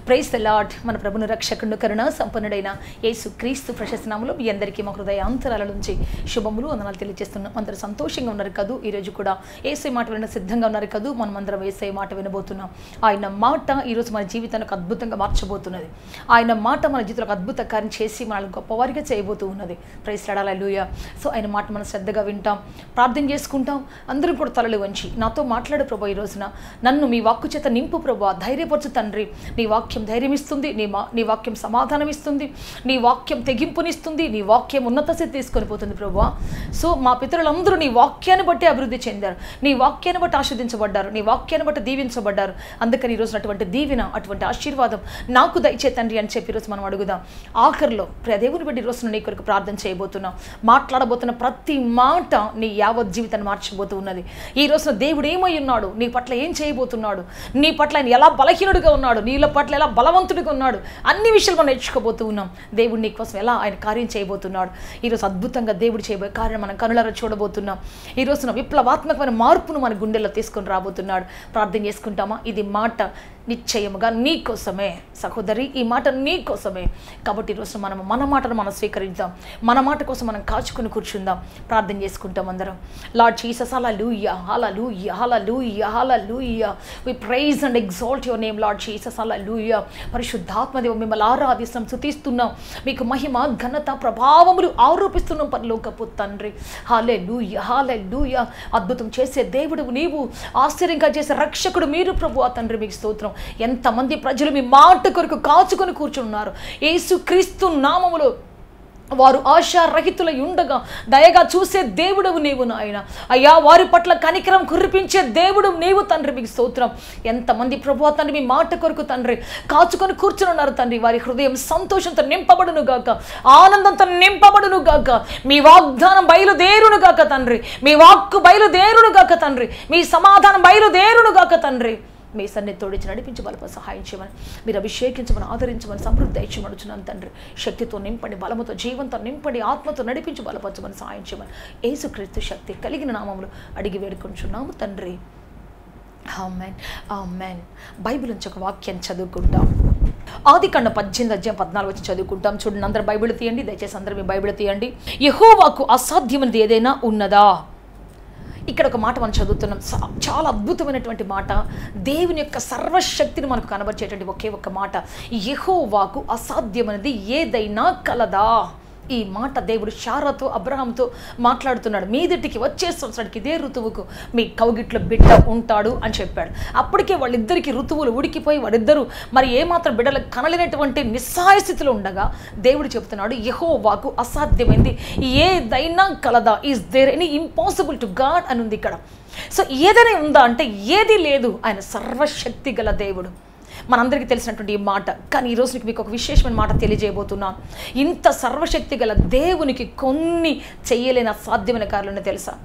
price the lord మన ప్రభుని రక్షకుడు కరుణ సంపన్నుడైన యేసు క్రీస్తు ప్రశస్తనాములు మీ అందరికీ మా హృదయ అంతరాల నుంచి శుభములు వందనాలు తెలియజేస్తున్నాం అందరూ సంతోషంగా ఉన్నారు కదూ ఈరోజు కూడా ఏసై మాట విన సిద్ధంగా ఉన్నారు కదూ మనం అందరం ఏసై మాట వినబోతున్నాం ఆయన మాట ఈరోజు మన జీవితానికి అద్భుతంగా మార్చబోతున్నది ఆయన మాట మన జీవితంలో అద్భుత కార్యం చేసి మనల్ని గొప్పవారిగా చేయబోతూ ఉన్నది ప్రైస్ లూయ సో ఆయన మాట మనం శ్రద్ధగా వింటాం ప్రార్థన చేసుకుంటాం అందరం కూడా తలలు వంచి నాతో మాట్లాడు ప్రభు ఈ రోజున నన్ను మీ వాక్కు చేత నింపు ప్రభు ధైర్యపరచు తండ్రి నీ వాక్యం ధైర్యం ఇస్తుంది నీ మా నీ వాక్యం సమాధానం ఇస్తుంది నీ వాక్యం తెగింపునిస్తుంది నీ వాక్యం ఉన్నత స్థితి తీసుకొని పోతుంది ప్రభు సో మా పితరులందరూ నీ వాక్యాన్ని బట్టి అభివృద్ధి చెందారు నీ వాక్యాన్ని బట్టి ఆస్వాదించబడ్డారు నీ వాక్యాన్ని బట్టి దీవించబడ్డారు అందుకని ఈ రోజున అటువంటి దీవెన అటువంటి ఆశీర్వాదం నాకు దయచే తండ్రి అని చెప్పి ఈరోజు మనం అడుగుదాం ఆఖరిలో ప్రియ దేవుని బట్టి ఈ రోజున నీ కొరకు ప్రార్థన చేయబోతున్నాం మాట్లాడబోతున్న ప్రతి మాట నీ యావత్ జీవితాన్ని మార్చబోతూ ఉన్నది ఈ రోజున దేవుడు ఏమై ఉన్నాడు నీ పట్ల ఏం చేయబోతున్నాడు నీ పట్ల ఆయన ఎలా బలహీనుడిగా ఉన్నాడు నీళ్ళ పట్ల ఎలా బలవంతుడిగా ఉన్నాడు అన్ని విషయాలు మనం నేర్చుకోబోతూ ఉన్నాం దేవుడు నీ కోసం ఎలా ఆయన కార్యం చేయబోతున్నాడు ఈరోజు అద్భుతంగా దేవుడు చేయబోయే కార్యం మనం కనులారా చూడబోతున్నాం ఈ రోజున విప్లవాత్మకమైన మార్పును మన గుండెల్లో తీసుకొని రాబోతున్నాడు ప్రార్థన చేసుకుంటామా ఇది మాట నిశ్చయముగా నీ కోసమే సహోదరి ఈ మాట నీ కోసమే కాబట్టి ఈరోజు మనం మన మాటను మనం స్వీకరిద్దాం మన మాట కోసం మనం కాచుకొని కూర్చుందాం ప్రార్థన చేసుకుంటాం అందరం lord Jesus alleluia alleluia alleluia alleluia we praise and exalt your name Lord Jesus alleluia పరిశుద్ధాత్మదేవ మిమ్మల్ని ఆరాధిస్తున్నాం శుతిస్తున్నాం మీకు మహిమ ఘనత ప్రభావములు ఆరోపిస్తున్నాం పరలోకపు తండ్రి హాలే లూయ హాలే లూయ అద్భుతం చేసే దేవుడు నీవు ఆశ్చర్యంగా చేసే రక్షకుడు మీరు ప్రభు ఆ తండ్రి మీకు స్తోత్రం ఎంతమంది ప్రజలు మీ మాట కొరకు కాచుకొని కూర్చున్నారు యేసు క్రీస్తు నామములో వారు ఆశారహితులై ఉండగా దయగా చూసే దేవుడవు నీవు నాయన అయ్యా వారి పట్ల కనికరం కురిపించే దేవుడు నీవు తండ్రి మీకు స్తోత్రం ఎంతమంది ప్రభు తండ్రి మీ మాట కొరకు తండ్రి కాచుకొని కూర్చుని ఉన్నారు తండ్రి వారి హృదయం సంతోషంతో నింపబడును గాక ఆనందంతో నింపబడును గాక మీ వాగ్దానం బయలుదేరును గాక తండ్రి మీ వాక్కు బయలుదేరును గాక తండ్రి మీ సమాధానం బయలుదేరును గాక తండ్రి మీ సన్ని తోడించి నడిపించి బలప సహాయం చేయమని మీరు అభిషేకించమని ఆదరించమని సమృద్ధి ఇచ్చమనుచున్నాను తండ్రి శక్తితో నింపండి బలముతో జీవంతో నింపండి ఆత్మతో నడిపించి బలపరచమని సహాయం చేయమని యేసుక్రీస్తు శక్తి కలిగిన నామములు అడిగి వేడుకుంటున్నాము తండ్రి ఆమెన్ ఆమెన్ బైబిల్ నుంచి ఒక వాక్యం చదువుకుంటాం ఆది కన్న పద్దెనిమిది అధ్యాయం పద్నాలుగు వచ్చి చదువుకుంటాం చూడండి అందరు బైబిల్ తీయండి దయచేసి అందరూ మీ బైబిల్ తీయండి యహోవాకు అసాధ్యమైనది ఏదైనా ఉన్నదా ఇక్కడ ఒక మాట మనం చదువుతున్నాం చా- చాలా అద్భుతమైనటువంటి మాట దేవుని యొక్క సర్వశక్తిని మనకు కనబరిచేటువంటి ఒకే ఒక్క మాట యెహోవాకు అసాధ్యమైనది ఏదైనా కలదా ఈ మాట దేవుడు శారాతో అబ్రహాంతో మాట్లాడుతున్నాడు మీదిటికి వచ్చే సంవత్సరానికి ఇదే ఋతువుకు మీ కౌగిట్లో బిడ్డ ఉంటాడు అని చెప్పాడు అప్పటికే వాళ్ళిద్దరికి ఋతువులు ఉడికిపోయి వాళ్ళిద్దరూ మరి ఏమాత్రం బిడ్డలకు కనలేనటువంటి నిస్సహాయ స్థితిలో ఉండగా దేవుడు చెబుతున్నాడు యెహోవాకు అసాధ్యమైంది ఏదైనా కలదా is there any impossible to God అని ఉంది ఇక్కడ సో ఏదైనా ఉందా అంటే ఏది లేదు ఆయన సర్వశక్తి గల దేవుడు మనందరికీ తెలిసినటువంటి ఈ మాట కానీ ఈరోజు నీకు మీకు ఒక విశేషమైన మాట తెలియజేయబోతున్నాను ఇంత సర్వశక్తి గల దేవునికి కొన్ని చెయ్యలేని అసాధ్యమైన కార్యాలను తెలుసా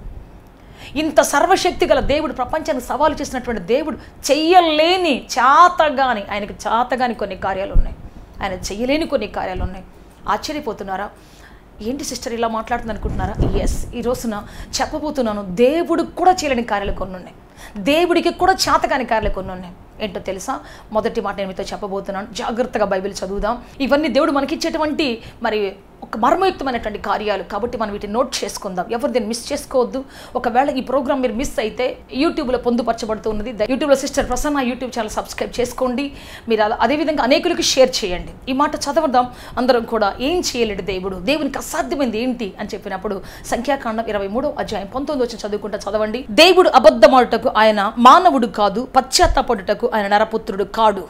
ఇంత సర్వశక్తి గల దేవుడు ప్రపంచానికి సవాలు చేసినటువంటి దేవుడు చెయ్యలేని చేతగాని ఆయనకు చేతగాని కొన్ని కార్యాలు ఉన్నాయి ఆయన చెయ్యలేని కొన్ని కార్యాలు ఉన్నాయి ఆశ్చర్యపోతున్నారా ఏంటి సిస్టర్ ఇలా మాట్లాడుతుంది అనుకుంటున్నారా ఎస్ ఈ రోజున చెప్పబోతున్నాను దేవుడికి కూడా చేయలేని కార్యాలు కొన్ని ఉన్నాయి దేవుడికి కూడా చేతకాని కార్యాలు కొన్ని ఉన్నాయి ఏంటో తెలుసా మొదటి మాట నేను మీతో చెప్పబోతున్నాను జాగ్రత్తగా బైబిల్ చదువుదాం ఇవన్నీ దేవుడు మనకిచ్చేటువంటి మరి ఒక మర్మయుక్తమైనటువంటి కార్యాలు కాబట్టి మనం వీటిని నోట్ చేసుకుందాం ఎవరు దీన్ని మిస్ చేసుకోవద్దు ఒకవేళ ఈ ప్రోగ్రామ్ మీరు మిస్ అయితే యూట్యూబ్లో పొందుపరచబడుతూ ఉన్నది ద- యూట్యూబ్లో sister Prasanna YouTube channel subscribe చేసుకోండి మీరు అలా- అదేవిధంగా అనేకులకు షేర్ చేయండి ఈ మాట చదవదాం అందరం కూడా ఏం చేయలేడు దేవుడు దేవునికి అసాధ్యమైంది ఏంటి అని చెప్పినప్పుడు సంఖ్యాకాండం ఇరవై మూడో అధ్యాయం పంతొమ్మిది వచ్చి చదువుకుంటా చదవండి దేవుడు అబద్ధమాడుటకు ఆయన మానవుడు కాదు పశ్చాత్తాపడుటకు ఆయన నరపుత్రుడు కాడు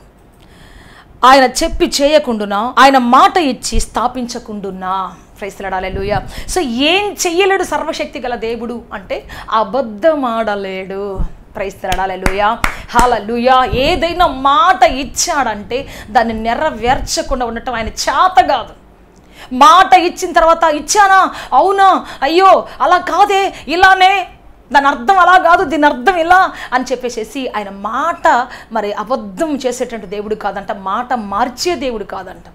ఆయన చెప్పి చేయకుండునా ఆయన మాట ఇచ్చి స్థాపించకుండునా ప్రైస్తలాడాలూయ సో ఏం చెయ్యలేడు సర్వశక్తి గల దేవుడు అంటే అబద్ధమాడలేడు ప్రైస్తలాడాలూయ హాలూయ ఏదైనా మాట ఇచ్చాడంటే దాన్ని నెరవేర్చకుండా ఉండటం ఆయన చేత కాదు మాట ఇచ్చిన తర్వాత ఇచ్చానా అవునా అయ్యో అలా కాదే ఇలానే దాని అర్థం అలా కాదు దీని అర్థం ఇలా అని చెప్పేసేసి ఆయన మాట మరి అబద్ధం చేసేటువంటి దేవుడు కాదంట మాట మార్చే దేవుడు కాదంట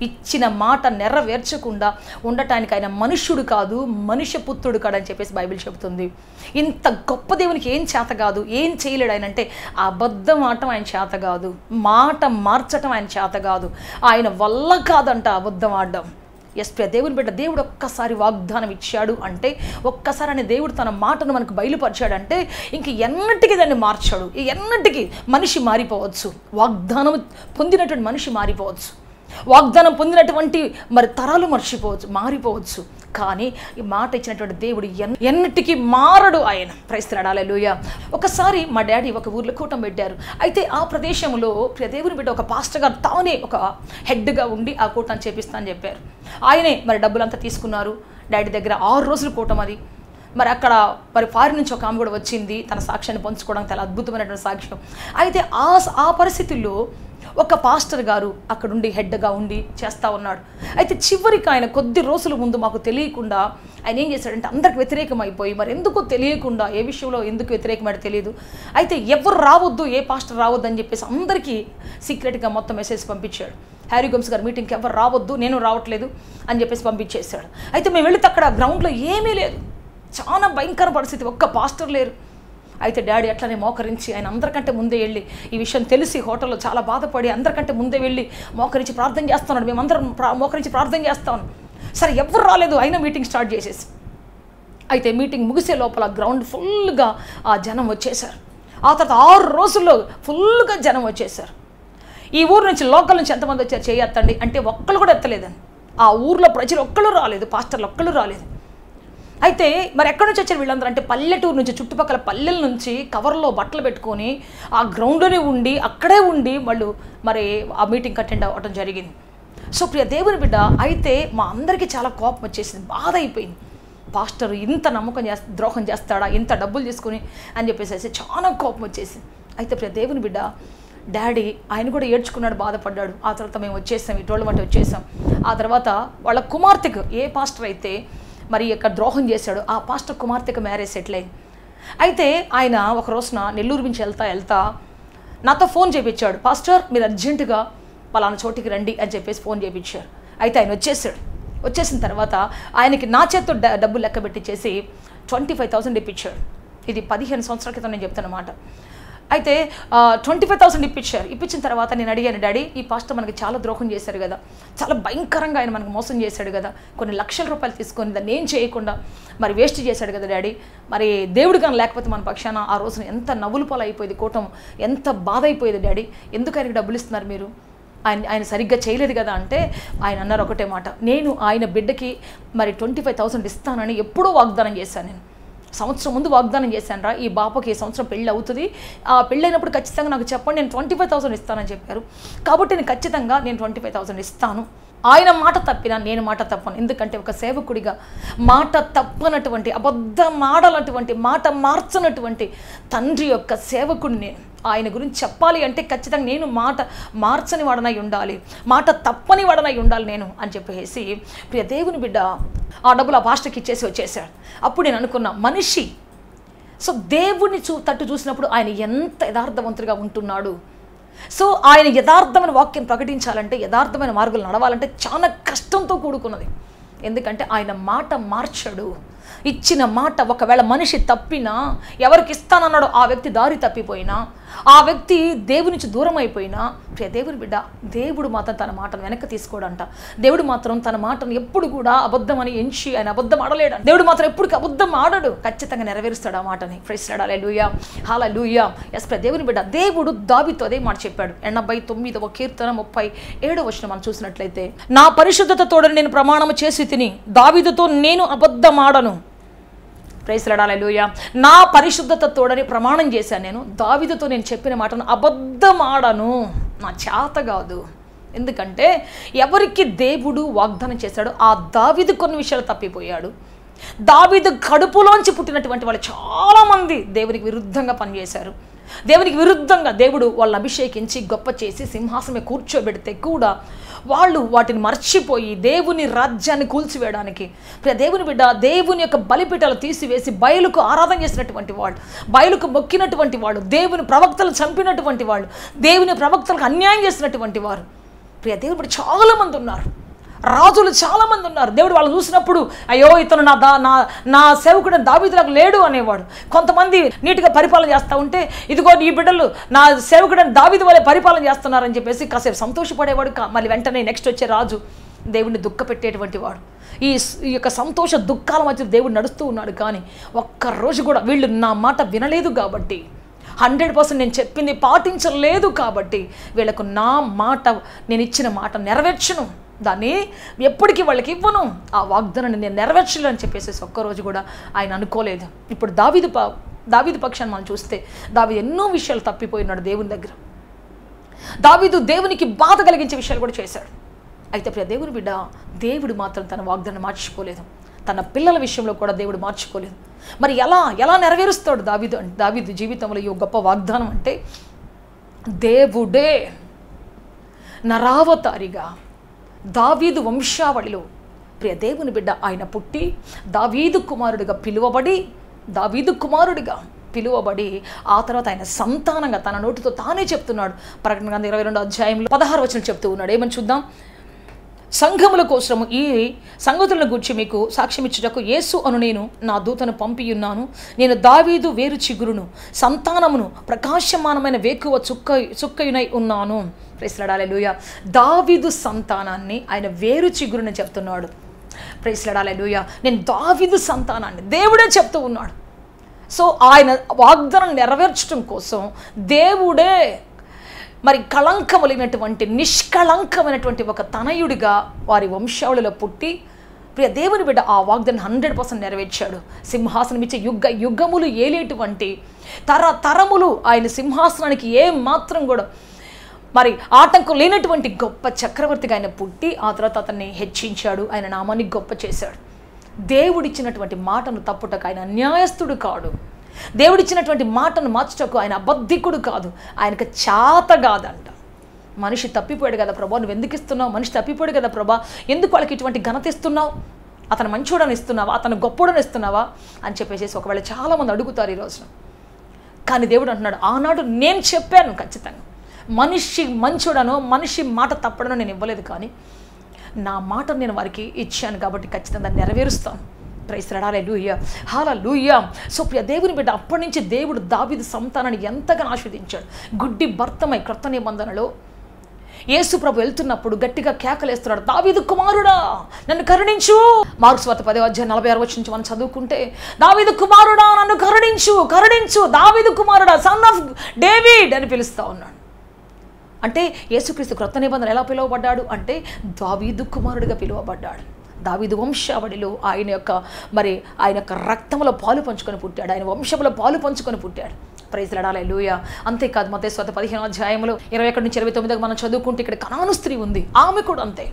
ఇచ్చిన మాట నెరవేర్చకుండా ఉండటానికి ఆయన మనుష్యుడు కాదు మనుష్య పుత్రుడు కాదు అని చెప్పేసి బైబిల్ చెబుతుంది ఇంత గొప్ప దేవునికి ఏం చేత కాదు ఏం చేయలేడు ఆయన అంటే ఆ అబద్ధం ఆడటం ఆయన చేత కాదు మాట మార్చటం ఆయన చేత కాదు ఆయన వల్ల కాదంట అబద్ధం ఆడడం ఎస్ ప్రియ దేవుని బిడ్డ దేవుడు ఒక్కసారి వాగ్దానం ఇచ్చాడు అంటే ఒక్కసారి అనే దేవుడు తన మాటను మనకు బయలుపరిచాడంటే ఇంక ఎన్నటికీ దాన్ని మార్చాడు ఈ ఎన్నటికీ మనిషి మారిపోవచ్చు వాగ్దానం పొందినటువంటి మనిషి మారిపోవచ్చు వాగ్దానం పొందినటువంటి మరి తరాలు మర్చిపోవచ్చు మారిపోవచ్చు కానీ ఈ మాట ఇచ్చినటువంటి దేవుడు ఎన్ ఎన్నటికీ మారడు ఆయన ప్రయత్నాడాలే లూయ ఒకసారి మా డాడీ ఒక ఊర్లో కూటం పెట్టారు అయితే ఆ ప్రదేశంలో ప్రియ దేవుని బిడ్డ ఒక పాస్టర్ గారు తానే ఒక హెడ్గా ఉండి ఆ కూటం చేపిస్తా అని చెప్పారు ఆయనే మరి డబ్బులంతా తీసుకున్నారు డాడీ దగ్గర ఆరు రోజులు కూటం అది మరి అక్కడ మరి ఫారిన్ నుంచి ఒక ఆమె కూడా వచ్చింది తన సాక్ష్యాన్ని పంచుకోవడం చాలా అద్భుతమైనటువంటి సాక్ష్యం అయితే ఆ ఆ పరిస్థితుల్లో ఒక పాస్టర్ గారు అక్కడుండి హెడ్గా ఉండి చేస్తూ ఉన్నాడు అయితే చివరికి ఆయన కొద్ది రోజుల ముందు మాకు తెలియకుండా ఆయన ఏం చేశాడంటే అందరికి వ్యతిరేకం అయిపోయి మరి ఎందుకో తెలియకుండా ఏ విషయంలో ఎందుకు వ్యతిరేకమైనా తెలియదు అయితే ఎవరు రావద్దు ఏ పాస్టర్ రావద్దు అని చెప్పేసి అందరికీ సీక్రెట్గా మొత్తం మెసేజ్ పంపించాడు హ్యారీ గోమ్స్ గారు మీటింగ్కి ఎవరు రావద్దు నేను రావట్లేదు అని చెప్పేసి పంపించేశాడు అయితే మేము వెళితే అక్కడ గ్రౌండ్లో ఏమీ లేదు చాలా భయంకర పరిస్థితి ఒక్క పాస్టర్ లేరు అయితే డాడీ అట్లనే మోకరించి ఆయన అందరికంటే ముందే వెళ్ళి ఈ విషయం తెలిసి హోటల్లో చాలా బాధపడి అందరికంటే ముందే వెళ్ళి మోకరించి ప్రార్థన చేస్తున్నాడు మేమందరం ప్రా మోకరించి ప్రార్థన చేస్తాను సరే ఎవరు రాలేదు అయినా మీటింగ్ స్టార్ట్ చేసేసి అయితే మీటింగ్ ముగిసే లోపల గ్రౌండ్ ఫుల్గా ఆ జనం వచ్చేసారు ఆ తర్వాత ఆరు రోజుల్లో ఫుల్గా జనం వచ్చేసారు ఈ ఊరు నుంచి లోకల్ నుంచి ఎంతమంది వచ్చారు చేయొత్తండి అంటే ఒక్కళ్ళు కూడా ఎత్తలేదని ఆ ఊర్లో ప్రజలు ఒక్కళ్ళు రాలేదు పాస్టర్లు ఒక్కళ్ళు రాలేదు అయితే మరి ఎక్కడి నుంచి వచ్చారు వీళ్ళందరూ అంటే పల్లెటూరు నుంచి చుట్టుపక్కల పల్లెల నుంచి కవర్లో బట్టలు పెట్టుకొని ఆ గ్రౌండ్లోనే ఉండి అక్కడే ఉండి వాళ్ళు మరి ఆ మీటింగ్ అటెండ్ అవ్వడం జరిగింది సో ప్రియ దేవుని బిడ్డ అయితే మా అందరికీ చాలా కోపం వచ్చేసింది బాధ అయిపోయింది పాస్టర్ ఇంత నమ్మకం చేస్తా ద్రోహం చేస్తాడా ఇంత డబ్బులు తీసుకుని అని చెప్పేసి చాలా కోపం వచ్చేసింది అయితే ప్రియ దేవుని బిడ్డ డాడీ ఆయన కూడా ఏడ్చుకున్నాడు బాధపడ్డాడు ఆ తర్వాత మేము వచ్చేసాం ఇటోళ్ళ వంటి వచ్చేసాం ఆ తర్వాత వాళ్ళ కుమార్తెకు ఏ పాస్టర్ అయితే మరి యొక్క ద్రోహం చేశాడు ఆ పాస్టర్ కుమార్తెకు మ్యారేజ్ సెటిల్ అయింది అయితే ఆయన ఒక రోజున నెల్లూరు నుంచి వెళ్తా వెళ్తా నాతో ఫోన్ చేయించాడు పాస్టర్ మీరు అర్జెంటుగా పలానా చోటికి రండి అని చెప్పేసి ఫోన్ చేయించారు అయితే ఆయన వచ్చేసాడు వచ్చేసిన తర్వాత ఆయనకి నా చేత్తో డ- డబ్బులు లెక్క పెట్టించేసి ట్వంటీ ఫైవ్ థౌసండ్ ఇప్పించాడు ఇది పదిహేను సంవత్సరాల క్రితం నేను చెప్తానమాట అయితే ట్వంటీ ఫైవ్ థౌసండ్ ఇప్పించారు ఇప్పించిన తర్వాత నేను అడిగాను డాడీ ఈ పాస్టర్ మనకి చాలా ద్రోహం చేశారు కదా చాలా భయంకరంగా ఆయన మనకు మోసం చేశాడు కదా కొన్ని లక్షల రూపాయలు తీసుకొని దాన్ని ఏం చేయకుండా మరి వేస్ట్ చేశాడు కదా డాడీ మరి దేవుడు కానీ లేకపోతే మన పక్షాన ఆ రోజున ఎంత నవ్వులు పాలు అయిపోయేది కూటం ఎంత బాధ అయిపోయేది డాడీ ఎందుకు ఆయనకి డబ్బులు ఇస్తున్నారు మీరు ఆయన ఆయన సరిగ్గా చేయలేదు కదా అంటే ఆయన అన్నారు ఒకటే మాట నేను ఆయన బిడ్డకి మరి ట్వంటీ ఫైవ్ థౌసండ్ ఇస్తానని ఎప్పుడూ వాగ్దానం చేశాను నేను సంవత్సరం ముందు వాగ్దానం చేశాను రా ఈ బాపకి ఈ సంవత్సరం పెళ్ళి అవుతుంది ఆ పెళ్ళి అయినప్పుడు ఖచ్చితంగా నాకు చెప్పండి నేను ట్వంటీ ఫైవ్ థౌసండ్ ఇస్తానని చెప్పారు కాబట్టి నేను ఖచ్చితంగా నేను ట్వంటీ ఫైవ్ థౌసండ్ ఇస్తాను ఆయన మాట తప్పినా నేను మాట తప్పను ఎందుకంటే ఒక సేవకుడిగా మాట తప్పనటువంటి అబద్ధం ఆడనటువంటి మాట మార్చనటువంటి తండ్రి యొక్క సేవకుడిని నేను ఆయన గురించి చెప్పాలి అంటే ఖచ్చితంగా నేను మాట మార్చని వాడనై ఉండాలి మాట తప్పని వాడనై ఉండాలి నేను అని చెప్పేసి ప్రియ దేవుని బిడ్డ ఆ డబ్బులు ఆ పాస్టర్కి ఇచ్చేసి వచ్చేసాడు అప్పుడు నేను అనుకున్నా మనిషి సో దేవుణ్ణి చూ తట్టు చూసినప్పుడు ఆయన ఎంత యథార్థవంతుడిగా ఉంటున్నాడు సో ఆయన యథార్థమైన వాక్యం ప్రకటించాలంటే యథార్థమైన మార్గాలు నడవాలంటే చాలా కష్టంతో కూడుకున్నది ఎందుకంటే ఆయన మాట మార్చడు ఇచ్చిన మాట ఒకవేళ మనిషి తప్పినా ఎవరికి ఇస్తానన్నాడో ఆ వ్యక్తి దారి తప్పిపోయినా ఆ వ్యక్తి దేవుని నుంచి దూరం అయిపోయినా ప్రియ దేవుని బిడ్డ దేవుడు మాత్రం తన మాటను వెనక్కి తీసుకోడంట దేవుడు మాత్రం తన మాటను ఎప్పుడు కూడా అబద్ధమని ఎంచి ఆయన అబద్ధం ఆడలేడు దేవుడు మాత్రం ఎప్పుడు అబద్ధం ఆడడు ఖచ్చితంగా నెరవేరుస్తాడు ఆ మాటని ఫ్రెస్టాడు లూయా హాల లూయా ఎస్ ప్రియ దేవుని బిడ్డ దేవుడు దాబితో అదే మాట చెప్పాడు ఎనభై తొమ్మిదవ కీర్తన ముప్పై ఏడవ వచ్చిన మనం చూసినట్లయితే నా పరిశుద్ధతతోడని నేను ప్రమాణము చేసి తిని దావిదుతో నేను అబద్ధం ఆడను ప్రైస్లాడాలూయ నా పరిశుద్ధత తోడని ప్రమాణం చేశాను నేను దావిదతో నేను చెప్పిన మాటను అబద్ధం ఆడను నా చేత కాదు ఎందుకంటే ఎవరికి దేవుడు వాగ్దానం చేశాడో ఆ దావిదు కొన్ని విషయాలు తప్పిపోయాడు దావీదు కడుపులోంచి పుట్టినటువంటి వాళ్ళు చాలామంది దేవునికి విరుద్ధంగా పనిచేశారు దేవునికి విరుద్ధంగా దేవుడు వాళ్ళని అభిషేకించి గొప్ప చేసి సింహాసనమే కూర్చోబెడితే కూడా వాళ్ళు వాటిని మర్చిపోయి దేవుని రాజ్యాన్ని కూల్చివేయడానికి ప్రియ దేవుని బిడ్డ దేవుని యొక్క బలిపీఠాలు తీసివేసి బయలుకు ఆరాధన చేసినటువంటి వాళ్ళు బయలుకు మొక్కినటువంటి వాళ్ళు దేవుని ప్రవక్తలు చంపినటువంటి వాళ్ళు దేవుని ప్రవక్తలకు అన్యాయం చేసినటువంటి వారు ప్రియ దేవుడు ఇప్పుడు చాలామంది ఉన్నారు రాజులు చాలామంది ఉన్నారు దేవుడు వాళ్ళు చూసినప్పుడు అయ్యో ఇతను నా దా నా నా సేవకుడు దావీదులకు లేడు అనేవాడు కొంతమంది నీట్గా పరిపాలన చేస్తూ ఉంటే ఇదిగో ఈ బిడ్డలు నా సేవకుడు దావీదు వలె పరిపాలన చేస్తున్నారని చెప్పేసి కాసేపు సంతోషపడేవాడు కా- మళ్ళీ వెంటనే నెక్స్ట్ వచ్చే రాజు దేవుడిని దుఃఖపెట్టేటువంటి వాడు ఈ స్- ఈ యొక్క సంతోష దుఃఖాల మధ్య దేవుడు నడుస్తూ ఉన్నాడు కానీ ఒక్క రోజు కూడా వీళ్ళు నా మాట వినలేదు కాబట్టి హండ్రెడ్ పర్సెంట్ నేను చెప్పింది పాటించలేదు కాబట్టి వీళ్ళకు నా మాట నేను ఇచ్చిన మాట నెరవేర్చను దాన్ని ఎప్పటికీ వాళ్ళకి ఇవ్వను ఆ వాగ్దానాన్ని నేను నెరవేర్చను అని చెప్పేసి ఒక్కరోజు కూడా ఆయన అనుకోలేదు ఇప్పుడు దావీదు ప దావీదు పక్షాన్ని మనం చూస్తే దావీదు ఎన్నో విషయాలు తప్పిపోయినాడు దేవుని దగ్గర దావీదు దేవునికి బాధ కలిగించే విషయాలు కూడా చేశాడు అయితే ప్రియ దేవుని బిడ్డ దేవుడు మాత్రం తన వాగ్దానం మార్చుకోలేదు తన పిల్లల విషయంలో కూడా దేవుడు మార్చుకోలేదు మరి ఎలా ఎలా నెరవేరుస్తాడు దావీదు అంటే దావీదు జీవితంలో ఈ గొప్ప వాగ్దానం అంటే దేవుడే నరావతారిగా దావీదు వంశావళిలో ప్రియ దేవుని బిడ్డ ఆయన పుట్టి దావీదు కుమారుడిగా పిలువబడి దావీదు కుమారుడిగా పిలువబడి ఆ తర్వాత ఆయన సంతానంగా తన నోటితో తానే చెప్తున్నాడు ప్రకటన గ్రంథం ఇరవై రెండు అధ్యాయంలో పదహారు వచనం చెప్తూ ఉన్నాడు ఏమని చూద్దాం సంఘముల కోసము ఈ సంగతులను గురించి మీకు సాక్ష్యం ఇచ్చుటకు యేసు అను నేను నా దూతను పంపియున్నాను నేను దావీదు వేరు చిగురును సంతానమును ప్రకాశమానమైన వేకువ చుక్క చుక్కయునై ఉన్నాను ప్రేసలాడాలూయ దావీదు సంతానాన్ని ఆయన వేరు చిగురుని చెప్తున్నాడు ప్రేసలాడాలూయ నేను దావీదు సంతానాన్ని దేవుడే చెప్తూ ఉన్నాడు సో ఆయన వాగ్దానం నెరవేర్చడం కోసం దేవుడే మరి కళంకములైనటువంటి నిష్కళంకమైనటువంటి ఒక తనయుడిగా వారి వంశావళిలో పుట్టి ప్రియ దేవుని బిడ్డ ఆ వాగ్దాన్ని హండ్రెడ్ పర్సెంట్ నెరవేర్చాడు సింహాసనం ఇచ్చే యుగ యుగములు ఏలేటువంటి తర తరములు ఆయన సింహాసనానికి ఏ మాత్రం కూడా మరి ఆటంకం లేనటువంటి గొప్ప చక్రవర్తిగా ఆయన పుట్టి ఆ తర్వాత అతన్ని హెచ్చించాడు ఆయన నామాన్ని గొప్ప చేశాడు దేవుడిచ్చినటువంటి మాటను తప్పుటకు ఆయన అన్యాయస్తుడు కాడు దేవుడిచ్చినటువంటి మాటను మార్చుటకు ఆయన అబద్ధికుడు కాదు ఆయనకు చేత కాదంట మనిషి తప్పిపోయాడు కదా ప్రభా నువ్వు ఎందుకు ఇస్తున్నావు మనిషి తప్పిపోయాడు కదా ప్రభా ఎందుకు వాళ్ళకి ఇటువంటి ఘనత ఇస్తున్నావు అతను మంచోడని ఇస్తున్నావా అతను గొప్పోడని ఇస్తున్నావా అని చెప్పేసి ఒకవేళ చాలామంది అడుగుతారు ఈ రోజున కానీ దేవుడు అంటున్నాడు ఆనాడు నేను చెప్పాను ఖచ్చితంగా మనిషి మంచుడనో మనిషి మాట తప్పడనో నేను ఇవ్వలేదు కానీ నా మాట నేను వారికి ఇచ్చాను కాబట్టి ఖచ్చితంగా దాన్ని నెరవేరుస్తాను ప్రైసరడాలే లూయ హాల లూయ సో ప్రియ దేవుని బిడ్డ అప్పటి నుంచి దేవుడు దావిది సంతానాన్ని ఎంతగానో ఆస్వాదించాడు గుడ్డి భర్తమై క్రొత్త నిబంధనలో యేసు ప్రభు వెళ్తున్నప్పుడు గట్టిగా కేకలేస్తున్నాడు దావీదు కుమారుడా నన్ను కరుణించు మార్క్స్ వార్త పదే అధ్యాయం నలభై ఆరు వచ్చి నుంచి మనం చదువుకుంటే దావీదు కుమారుడా నన్ను కరుణించు కరుణించు దావీదు కుమారుడా సన్ ఆఫ్ డేవిడ్ అని పిలుస్తా ఉన్నాడు అంటే యేసుక్రీస్తు క్రొత్త నిబంధన ఎలా పిలువబడ్డాడు అంటే దావీదు కుమారుడిగా పిలువబడ్డాడు దావీదు వంశావళిలో ఆయన యొక్క మరి ఆయన యొక్క రక్తంలో పాలు పంచుకొని పుట్టాడు ఆయన వంశంలో పాలు పంచుకొని పుట్టాడు ప్రైజ్ లడాలే లూయ అంతేకాదు మతే స్వత పదిహేను అధ్యాయంలో ఇరవై ఒకటి నుంచి ఇరవై తొమ్మిదికి మనం చదువుకుంటే ఇక్కడ కనాను స్త్రీ ఉంది ఆమె కూడా అంతే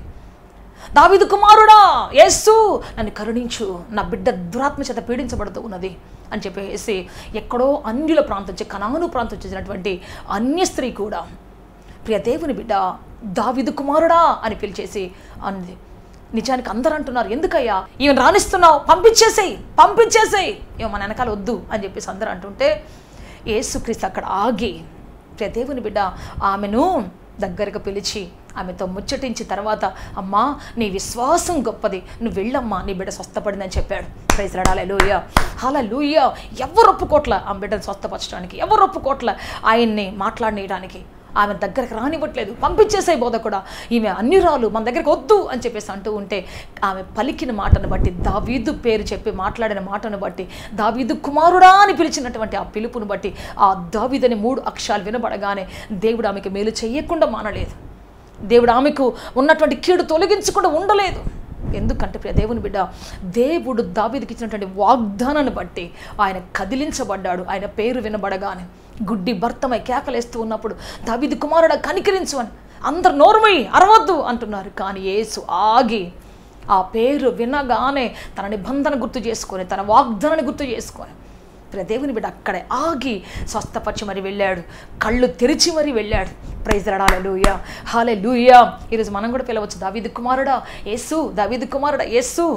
దావీదు కుమారుడా యేసు నన్ను కరుణించు నా బిడ్డ దురాత్మ చేత పీడించబడుతూ ఉన్నది అని చెప్పేసి ఎక్కడో అన్యుల ప్రాంతం నుంచి కనాను ప్రాంతం చెందినటువంటి అన్య స్త్రీ కూడా ప్రియ దేవుని బిడ్డ దావిదు కుమారుడా అని పిలిచేసి అంది నిజానికి అందరూ అంటున్నారు ఎందుకయ్యా ఈమెను రాణిస్తున్నావు పంపించేసేయి పంపించేసేయి ఏమో మన వెనకాల వద్దు అని చెప్పేసి అందరూ అంటుంటే యేసుక్రీస్తు అక్కడ ఆగి ప్రియ దేవుని బిడ్డ ఆమెను దగ్గరకు పిలిచి ఆమెతో ముచ్చటించి తర్వాత అమ్మా నీ విశ్వాసం గొప్పది నువ్వు వెళ్ళమ్మా నీ బిడ్డ స్వస్థపడిందని చెప్పాడు ప్రైజ్ రడాలే లూయ అలా లూయ ఎవరు ఒప్పుకోట్ల ఆ బిడ్డను స్వస్థపరచడానికి ఎవరు ఒప్పుకోట్ల ఆయన్ని మాట్లాడనీయడానికి ఆమె దగ్గరకు రానివ్వట్లేదు పంపించేసే బోధ కూడా ఈమె అన్యురాలు మన దగ్గరికి వద్దు అని చెప్పేసి అంటూ ఉంటే ఆమె పలికిన మాటను బట్టి దావీదు పేరు చెప్పి మాట్లాడిన మాటను బట్టి దావీదు కుమారుడా అని పిలిచినటువంటి ఆ పిలుపును బట్టి ఆ దావీదని మూడు అక్షరాలు వినబడగానే దేవుడు ఆమెకి మేలు చేయకుండా మానలేదు దేవుడు ఆమెకు ఉన్నటువంటి కీడు తొలగించకుండా ఉండలేదు ఎందుకంటే ప్రియ దేవుని బిడ్డ దేవుడు దావీదికి ఇచ్చినటువంటి వాగ్దానాన్ని బట్టి ఆయన కదిలించబడ్డాడు ఆయన పేరు వినబడగానే గుడ్డి భర్తమై కేకలేస్తూ ఉన్నప్పుడు దావీది కుమారుడ కనికరించు అని అందరు నోరుమై అరవద్దు అంటున్నారు కానీ యేసు ఆగి ఆ పేరు వినగానే తన నిబంధన గుర్తు చేసుకొని తన వాగ్దానాన్ని గుర్తు చేసుకొని ప్రియ దేవుని బిడ్డ అక్కడే ఆగి స్వస్థపరిచి మరి వెళ్ళాడు కళ్ళు తెరిచి మరి వెళ్ళాడు ప్రైజ్ రడాలే లూయా హాలే లూయా ఈరోజు మనం కూడా పిలవచ్చు దావీదు కుమారుడా యేసు దావీదు కుమారుడా యేసు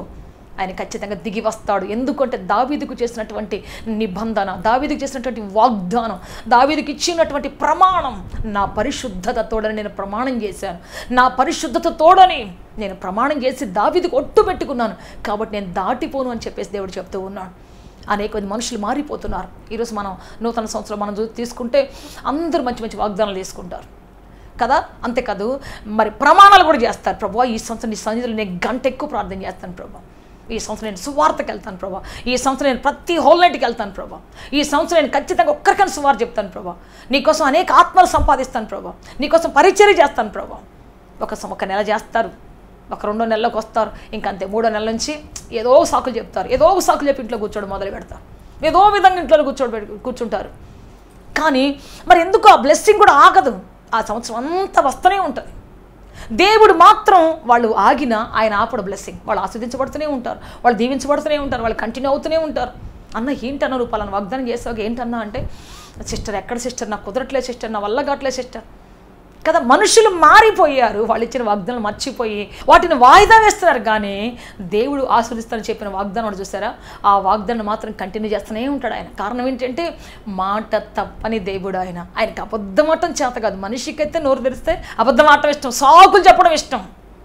ఆయన ఖచ్చితంగా దిగి వస్తాడు ఎందుకంటే దావీదుకు చేసినటువంటి నిబంధన దావీదుకు చేసినటువంటి వాగ్దానం దావీదుకు ఇచ్చినటువంటి ప్రమాణం నా పరిశుద్ధత తోడని నేను ప్రమాణం చేశాను నా పరిశుద్ధత తోడని నేను ప్రమాణం చేసి దావీదుకు ఒట్టు పెట్టుకున్నాను కాబట్టి నేను దాటిపోను అని చెప్పేసి దేవుడు చెప్తూ ఉన్నాడు అనేక మంది మనుషులు మారిపోతున్నారు ఈరోజు మనం నూతన సంవత్సరం మనం చూ- తీసుకుంటే అందరూ మంచి మంచి వాగ్దానాలు తీసుకుంటారు కదా అంతేకాదు మరి ప్రమాణాలు కూడా చేస్తారు ప్రభా ఈ సంవత్సరం నీ సన్నిధిలో నేను గంట ఎక్కువ ప్రార్థన చేస్తాను ప్రభా ఈ సంవత్సరం నేను సువార్తకి వెళ్తాను ప్రభా ఈ సంవత్సరం నేను ప్రతి హోల్ నైట్కి వెళ్తాను ప్రభా ఈ సంవత్సరం నేను ఖచ్చితంగా ఒక్కరికైనా సువార్ చెప్తాను ప్రభా నీకోసం అనేక ఆత్మలు సంపాదిస్తాను ప్రభా నీకోసం పరిచర్య చేస్తాను ప్రభా ఒక సం- ఒక నెల చేస్తారు ఒక రెండో నెలలకు వస్తారు ఇంకా అంతే మూడో నెలల నుంచి ఏదో సాకులు చెప్తారు ఏదో ఒక సాకులు చెప్పి ఇంట్లో కూర్చోవడం మొదలు పెడతారు ఏదో విధంగా ఇంట్లో కూర్చోబె కూర్చుంటారు కానీ మరి ఎందుకు ఆ బ్లెస్సింగ్ కూడా ఆగదు ఆ సంవత్సరం అంతా వస్తూనే ఉంటుంది దేవుడు మాత్రం వాళ్ళు ఆగిన ఆయన ఆపడు బ్లెస్సింగ్ వాళ్ళు ఆస్వాదించబడుతూనే ఉంటారు వాళ్ళు దీవించబడుతూనే ఉంటారు వాళ్ళు కంటిన్యూ అవుతూనే ఉంటారు అన్న ఏంటన్నా నువ్వు పలానా వాగ్దానం చేసావు ఏంటన్నా అంటే సిస్టర్ ఎక్కడ సిస్టర్ నాకు కుదరట్లేదు సిస్టర్ నా వల్ల కావట్లేదు సిస్టర్ కదా మనుషులు మారిపోయారు వాళ్ళు ఇచ్చిన వాగ్దానాలు మర్చిపోయి వాటిని వాయిదా వేస్తున్నారు కానీ దేవుడు ఆస్వాదిస్తానని చెప్పిన వాగ్దానం వాడు చూసారా ఆ వాగ్దానం మాత్రం కంటిన్యూ చేస్తూనే ఉంటాడు ఆయన కారణం ఏంటంటే మాట తప్పని దేవుడు ఆయన ఆయనకి అబద్ధం ఆడటం చేత కాదు మనిషికైతే నోరు తెరిస్తే అబద్ధం ఆడటం ఇష్టం సాకులు చెప్పడం ఇష్టం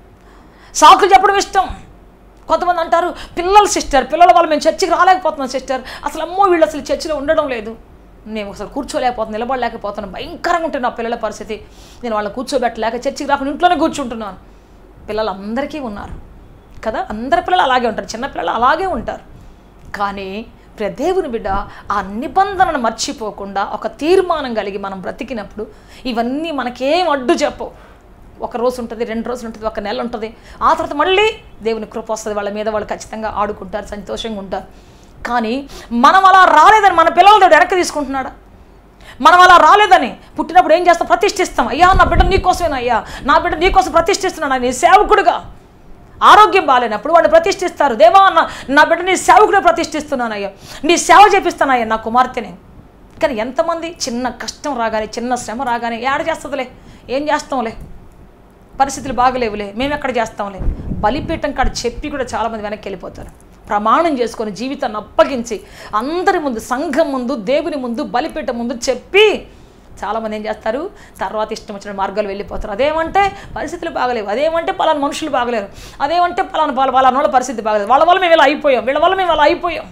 సాకులు చెప్పడం ఇష్టం కొంతమంది అంటారు పిల్లలు సిస్టర్ పిల్లల వాళ్ళు మేము చర్చికి రాలేకపోతున్నాం సిస్టర్ అసలు అమ్మో వీళ్ళు అసలు చర్చిలో ఉండడం లేదు నేను అసలు కూర్చోలేకపోతున్నాను నిలబడలేకపోతున్నాను భయంకరంగా ఉంటుంది నా పిల్లల పరిస్థితి నేను వాళ్ళని కూర్చోబెట్టలేక చర్చికి రాకుండా ఇంట్లోనే కూర్చుంటున్నాను పిల్లలు అందరికీ ఉన్నారు కదా అందరి పిల్లలు అలాగే ఉంటారు చిన్న పిల్లలు అలాగే ఉంటారు కానీ ప్రియ దేవుని బిడ్డ ఆ నిబంధనను మర్చిపోకుండా ఒక తీర్మానం కలిగి మనం బ్రతికినప్పుడు ఇవన్నీ మనకేం అడ్డు చెప్పవు ఒక రోజు ఉంటుంది రెండు రోజులు ఉంటుంది ఒక నెల ఉంటుంది ఆ తర్వాత మళ్ళీ దేవుని కృప వస్తుంది వాళ్ళ మీద వాళ్ళు ఖచ్చితంగా ఆడుకుంటారు సంతోషంగా ఉంటారు కానీ మనం అలా రాలేదని మన పిల్లల దేవుడు వెనక్కి తీసుకుంటున్నాడా మనం అలా రాలేదని పుట్టినప్పుడు ఏం చేస్తాం ప్రతిష్ఠిస్తాం అయ్యా నా బిడ్డ నీకోసమేనా అయ్యా నా బిడ్డ నీకోసం ప్రతిష్ఠిస్తున్నాను నీ సేవకుడుగా ఆరోగ్యం బాగాలేనప్పుడు వాడిని ప్రతిష్ఠిస్తారు దేవా నా నా బిడ్డ నీ సేవకుడే ప్రతిష్ఠిస్తున్నానయ్యా నీ సేవ చేపిస్తానయ్యా నా కుమార్తెని కానీ ఎంతమంది చిన్న కష్టం రాగానే చిన్న శ్రమ రాగానే ఏడ చేస్తుందిలే ఏం చేస్తాంలే పరిస్థితులు బాగలేవులే మేము ఎక్కడ చేస్తాంలే బలిపీఠం కాడ చెప్పి కూడా చాలామంది వెనక్కి వెళ్ళిపోతారు ప్రమాణం చేసుకొని జీవితాన్ని అప్పగించి అందరి ముందు సంఘం ముందు దేవుని ముందు బలిపీఠం ముందు చెప్పి చాలామంది ఏం చేస్తారు తర్వాత ఇష్టం వచ్చిన మార్గాలు వెళ్ళిపోతారు అదేమంటే పరిస్థితులు బాగలేవు అదేమంటే పలానా మనుషులు బాగలేరు అదేమంటే పలానా వాళ్ళ వాళ్ళ వాళ్ళ పరిస్థితి బాగలేదు వాళ్ళ వల్ల మేము ఇలా అయిపోయాం వీళ్ళ వల్ల మేము అలా అయిపోయాం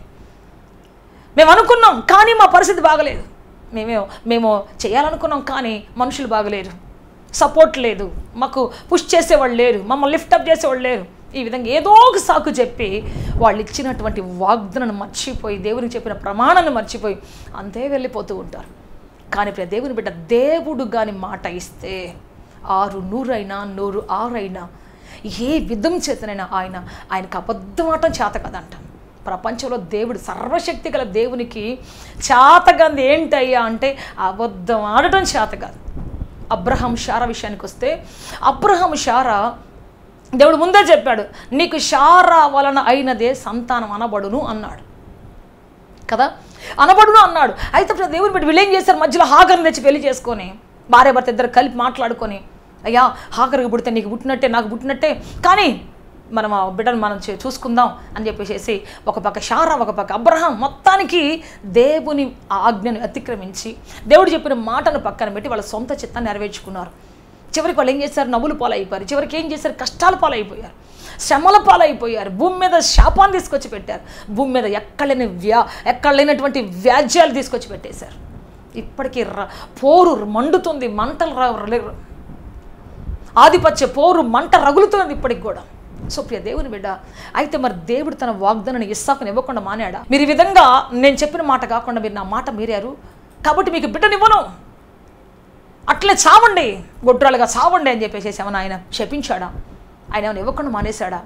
మేము అనుకున్నాం కానీ మా పరిస్థితి బాగలేదు మేమే మేము చేయాలనుకున్నాం కానీ మనుషులు బాగలేరు సపోర్ట్ లేదు మాకు పుష్ చేసేవాళ్ళు లేరు మమ్మల్ని లిఫ్టప్ చేసేవాళ్ళు లేరు ఈ విధంగా ఏదో ఒక సాకు చెప్పి వాళ్ళు ఇచ్చినటువంటి వాగ్దనను మర్చిపోయి దేవునికి చెప్పిన ప్రమాణాన్ని మర్చిపోయి అంతే వెళ్ళిపోతూ ఉంటారు కానీ ఇప్పుడు దేవుని బిడ్డ దేవుడు కానీ మాట ఇస్తే ఆరు నూరైనా నూరు ఆరైనా ఏ విధం చేతనైనా ఆయన ఆయనకు అబద్ధం ఆటం చేత కదంట ప్రపంచంలో దేవుడు సర్వశక్తి గల దేవునికి చేతగంది ఏంటయ్యా అంటే అబద్ధం ఆడటం చేత కాదు అబ్రహం షార విషయానికి వస్తే అబ్రహం షార దేవుడు ముందే చెప్పాడు నీకు షారా వలన అయినదే సంతానం అనబడును అన్నాడు కదా అనబడును అన్నాడు అయితే ఇప్పుడు దేవుని బిడ్డ వీళ్ళు ఏం చేశారు మధ్యలో హాగర్ని తెచ్చి పెళ్లి చేసుకొని భార్య భర్త ఇద్దరు కలిపి మాట్లాడుకొని అయ్యా హాగర్కి పుడితే నీకు పుట్టినట్టే నాకు పుట్టినట్టే కానీ మనం ఆ బిడ్డను మనం చే- చూసుకుందాం అని చెప్పేసి ఒక పక్క షారా ఒక పక్క అబ్రహాం మొత్తానికి దేవుని ఆజ్ఞను అతిక్రమించి దేవుడు చెప్పిన మాటను పక్కన పెట్టి వాళ్ళ సొంత చిత్తాన్ని నెరవేర్చుకున్నారు చివరికి వాళ్ళు ఏం చేశారు నవ్వులు పాలైపోయారు చివరికి ఏం చేశారు కష్టాల పాలైపోయారు శ్రమల పాలైపోయారు భూమి మీద శాపాన్ని తీసుకొచ్చి పెట్టారు భూమి మీద ఎక్కడలేని వ్యా ఎక్కడ లేనటువంటి వ్యాజ్యాలు తీసుకొచ్చి పెట్టేశారు ఇప్పటికీ ర పోరు మండుతుంది మంటలు ర- ర- ఆధిపత్య పోరు మంట రగులుతున్నది ఇప్పటికి కూడా సో ప్రియ దేవుని బిడ్డ అయితే మరి దేవుడు తన వాగ్దానాన్ని ఇస్సాకుని ఇవ్వకుండా మానాడా మీరు ఈ విధంగా నేను చెప్పిన మాట కాకుండా మీరు నా మాట మీరారు కాబట్టి మీకు బిడ్డనివ్వను అట్లే చావండి గొడ్రాలుగా చావండి అని చెప్పేసి ఏమన్నా ఆయన శపించాడా ఆయన ఏమైనా ఇవ్వకుండా మానేశాడా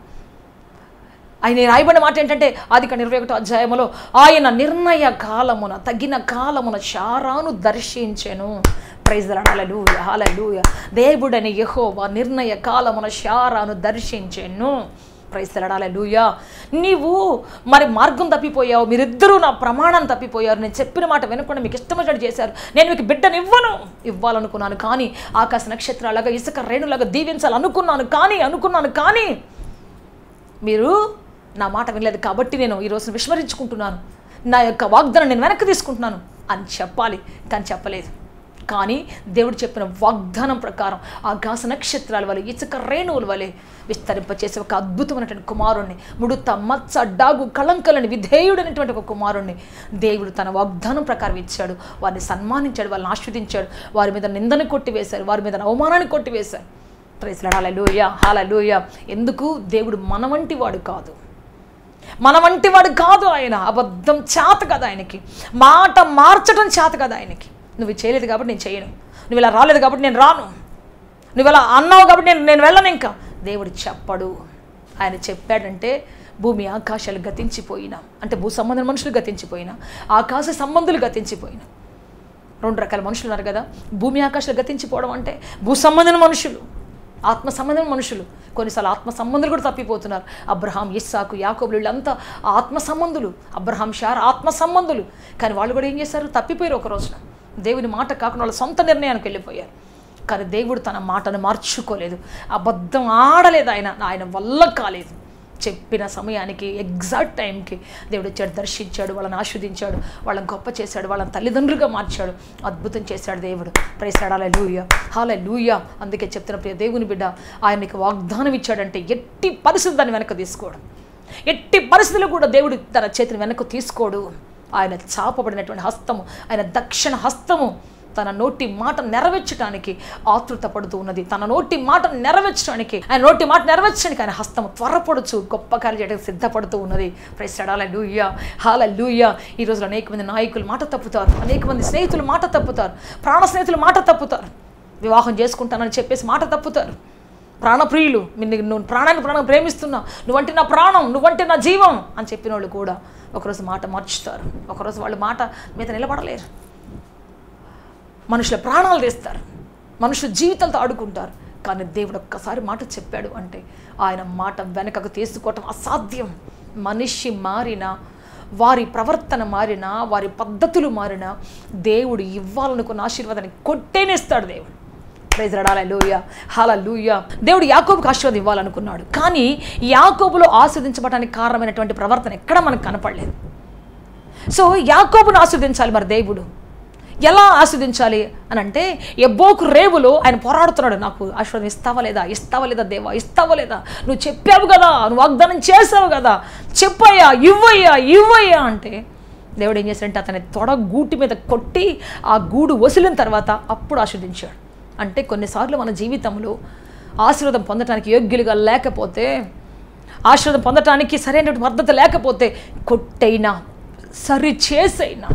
ఆయన రాయబడిన మాట ఏంటంటే ఆదిక ఇరవై ఒకటో అధ్యాయములో ఆయన నిర్ణయ కాలమున తగిన కాలమున శారాను దర్శించెను ప్రైజ్ హాలలు హాలలు దేవుడని యెహోవా నిర్ణయ కాలమున శారాను దర్శించెను ప్రైజ్ లూయా నీవు మరి మార్గం తప్పిపోయావు మీరిద్దరూ నా ప్రమాణాన్ని తప్పిపోయారు నేను చెప్పిన మాట వినకుండా మీకు ఇష్టమైనట్టు చేశారు నేను మీకు బిడ్డను ఇవ్వను ఇవ్వాలనుకున్నాను కానీ ఆకాశ నక్షత్రాలాగా ఇసుక రేణులాగా దీవించాలనుకున్నాను కానీ అనుకున్నాను కానీ మీరు నా మాట వినలేదు కాబట్టి నేను ఈరోజు విస్మరించుకుంటున్నాను నా యొక్క వాగ్దానం నేను వెనక్కి తీసుకుంటున్నాను అని చెప్పాలి కానీ చెప్పలేదు కానీ దేవుడు చెప్పిన వాగ్దానం ప్రకారం ఆకాశ నక్షత్రాల వలె ఇసుక రేణువుల వలె విస్తరింపచేసే ఒక అద్భుతమైనటువంటి కుమారుణ్ణి ముడుత మత్స డాగు కళంకలని విధేయుడైనటువంటి ఒక కుమారుణ్ణి దేవుడు తన వాగ్దానం ప్రకారం ఇచ్చాడు వారిని సన్మానించాడు వాళ్ళని ఆస్వాదించాడు వారి మీద నిందను కొట్టివేశారు వారి మీద అవమానాన్ని కొట్టివేశారు ప్రైస్లాడు హాలూయ హాలూయ ఎందుకు దేవుడు మన వంటి వాడు కాదు మన వంటి వాడు కాదు ఆయన అబద్ధం చేత కదా ఆయనకి మాట మార్చడం చేత కదా ఆయనకి నువ్వు ఇది చేయలేదు కాబట్టి నేను చేయను నువ్వు ఇలా రాలేదు కాబట్టి నేను రాను నువ్వు ఇలా అన్నావు కాబట్టి నేను నేను వెళ్ళను ఇంకా దేవుడు చెప్పడు ఆయన చెప్పాడంటే భూమి ఆకాశాలు గతించిపోయినా అంటే భూ సంబంధం మనుషులు గతించిపోయినా ఆకాశ సంబంధులు గతించిపోయినా రెండు రకాల మనుషులు ఉన్నారు కదా భూమి ఆకాశాలు గతించిపోవడం అంటే భూ సంబంధం మనుషులు ఆత్మ సంబంధం మనుషులు కొన్నిసార్లు ఆత్మ సంబంధులు కూడా తప్పిపోతున్నారు అబ్రహాం ఇస్సాకు యాకోబులు వీళ్ళంతా ఆత్మ సంబంధులు అబ్రహాం షార్ ఆత్మ సంబంధులు కానీ వాళ్ళు కూడా ఏం చేశారు తప్పిపోయారు ఒక రోజున దేవుని మాట కాకుండా వాళ్ళ సొంత నిర్ణయానికి వెళ్ళిపోయారు కానీ దేవుడు తన మాటను మార్చుకోలేదు అబద్ధం ఆడలేదు ఆయన ఆయన వల్ల కాలేదు చెప్పిన సమయానికి ఎగ్జాక్ట్ టైంకి దేవుడు వచ్చాడు దర్శించాడు వాళ్ళని ఆస్వాదించాడు వాళ్ళని గొప్ప చేశాడు వాళ్ళని తల్లిదండ్రులుగా మార్చాడు అద్భుతం చేశాడు దేవుడు ప్రైసాడాల లూయ హాల లూయ అందుకే చెప్తున్న ప్రియ దేవుని బిడ్డ ఆయనకి వాగ్దానం ఇచ్చాడంటే ఎట్టి పరిస్థితి దాన్ని వెనక్కి తీసుకోవడం ఎట్టి పరిస్థితుల్లో కూడా దేవుడు తన చేతిని వెనక్కు తీసుకోడు ఆయన చాపబడినటువంటి హస్తము ఆయన దక్షిణ హస్తము తన నోటి మాట నెరవేర్చడానికి ఆతృత పడుతూ ఉన్నది తన నోటి మాట నెరవేర్చడానికి ఆయన నోటి మాట నెరవేర్చడానికి ఆయన హస్తం త్వరపడుచు గొప్ప కార్యాలు చేయడానికి సిద్ధపడుతూ ఉన్నది ప్రెస్టాడాల లూయ హాల లూయ ఈ రోజులో అనేక మంది నాయకులు మాట తప్పుతారు అనేక మంది స్నేహితులు మాట తప్పుతారు ప్రాణ స్నేహితులు మాట తప్పుతారు వివాహం చేసుకుంటానని చెప్పేసి మాట తప్పుతారు ప్రాణప్రియులు నిన్ను నువ్వు ప్రాణాన్ని ప్రాణం ప్రేమిస్తున్నా నువ్వంటే నా ప్రాణం నువ్వంటే నా జీవం అని చెప్పిన వాళ్ళు కూడా ఒకరోజు మాట మార్చుతారు ఒకరోజు వాళ్ళు మాట మీద నిలబడలేరు మనుషుల ప్రాణాలు తీస్తారు మనుషుల జీవితాలతో ఆడుకుంటారు కానీ దేవుడు ఒక్కసారి మాట చెప్పాడు అంటే ఆయన మాట వెనకకు తీసుకోవటం అసాధ్యం మనిషి మారినా వారి ప్రవర్తన మారినా వారి పద్ధతులు మారినా దేవుడు ఇవ్వాలనుకున్న ఆశీర్వాదాన్ని కొట్టేనేస్తాడు దేవుడు ప్రైజ్ రడాల లూయ హాల లూయ దేవుడు యాకోబుకి ఆశీర్వాదం ఇవ్వాలనుకున్నాడు కానీ యాకోబులో ఆస్వాదించబడటానికి కారణమైనటువంటి ప్రవర్తన ఎక్కడ మనకు కనపడలేదు సో యాకోబును ఆస్వాదించాలి మరి దేవుడు ఎలా ఆస్వాదించాలి అని అంటే ఎబ్బోకు రేవులో ఆయన పోరాడుతున్నాడు నాకు ఆశీర్వాదం ఇస్తావా లేదా ఇస్తావా లేదా దేవా ఇస్తావా లేదా నువ్వు చెప్పావు కదా నువ్వు వాగ్దానం చేసావు కదా చెప్పయ్యా ఇవ్వయ్యా ఇవ్వయ్యా అంటే దేవుడు ఏం చేశాడంటే అతని తొడ గూటి మీద కొట్టి ఆ గూడు వసిలిన తర్వాత అప్పుడు ఆస్వాదించాడు అంటే కొన్నిసార్లు మన జీవితంలో ఆశీర్వాదం పొందటానికి యోగ్యులుగా లేకపోతే ఆశీర్వాదం పొందటానికి సరైనటువంటి మద్దతు లేకపోతే కొట్టైనా సరి చేసైనా